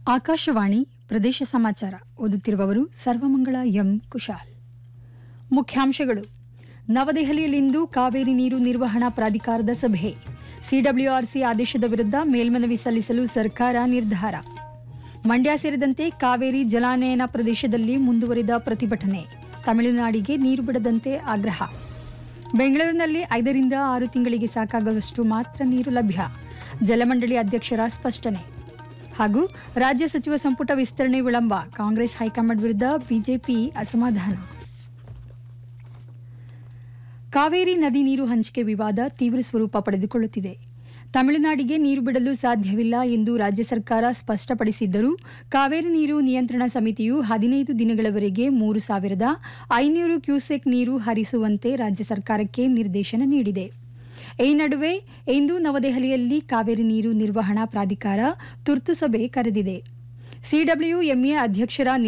ಆಕಾಶವಾಣಿ ಪ್ರದೇಶ ಸಮಾಚಾರ ಓದುತ್ತಿರುವವರು ಸರ್ವಮಂಗಳ ಎಂ ಕುಶಾಲ್ ಮುಖ್ಯಾಂಶಗಳು ನವದೆಹಲಿಯಲ್ಲಿಂದು ಕಾವೇರಿ ನೀರು ನಿರ್ವಹಣಾ ಪ್ರಾಧಿಕಾರದ ಸಭೆ ಸಿಡಬ್ಲ್ಯೂಆರ್ಸಿ ಆದೇಶದ ವಿರುದ್ಧ ಮೇಲ್ಮನವಿ ಸಲ್ಲಿಸಲು ಸರ್ಕಾರ ನಿರ್ಧಾರ ಮಂಡ್ಯ ಸೇರಿದಂತೆ ಕಾವೇರಿ ಜಲಾನಯನ ಪ್ರದೇಶದಲ್ಲಿ ಮುಂದುವರಿದ ಪ್ರತಿಭಟನೆ ತಮಿಳುನಾಡಿಗೆ ನೀರು ಬಿಡದಂತೆ ಆಗ್ರಹ ಬೆಂಗಳೂರಿನಲ್ಲಿ ಐದರಿಂದ ಆರು ತಿಂಗಳಿಗೆ ಸಾಕಾಗುವಷ್ಟು ಮಾತ್ರ ನೀರು ಲಭ್ಯ ಜಲಮಂಡಳಿ ಅಧ್ಯಕ್ಷರ ಸ್ಪಷ್ಟನೆ ಹಾಗೂ ರಾಜ್ಯ ಸಚಿವ ಸಂಪುಟ ವಿಸ್ತರಣೆ ವಿಳಂಬ ಕಾಂಗ್ರೆಸ್ ಹೈಕಮಾಂಡ್ ವಿರುದ್ಧ ಬಿಜೆಪಿ ಅಸಮಾಧಾನ ಕಾವೇರಿ ನದಿ ನೀರು ಹಂಚಿಕೆ ವಿವಾದ ತೀವ್ರ ಸ್ವರೂಪ ಪಡೆದುಕೊಳ್ಳುತ್ತಿದೆ ತಮಿಳುನಾಡಿಗೆ ನೀರು ಬಿಡಲು ಸಾಧ್ಯವಿಲ್ಲ ಎಂದು ರಾಜ್ಯ ಸರ್ಕಾರ ಸ್ಪಷ್ಟಪಡಿಸಿದ್ದರೂ ಕಾವೇರಿ ನೀರು ನಿಯಂತ್ರಣ ಸಮಿತಿಯು ಹದಿನೈದು ದಿನಗಳವರೆಗೆ ಮೂರು ಸಾವಿರದ ಐನೂರು ಕ್ಯೂಸೆಕ್ ನೀರು ಹರಿಸುವಂತೆ ರಾಜ್ಯ ಸರ್ಕಾರಕ್ಕೆ ನಿರ್ದೇಶನ ನೀಡಿದೆ ಈ ನಡುವೆ ಇಂದು ನವದೆಹಲಿಯಲ್ಲಿ ಕಾವೇರಿ ನೀರು ನಿರ್ವಹಣಾ ಪ್ರಾಧಿಕಾರ ತುರ್ತು ಸಭೆ ಕರೆದಿದೆ ಸಿಡಬ್ಲ್ಯೂಎಂಎ ಅಧ್ಯಕ್ಷರ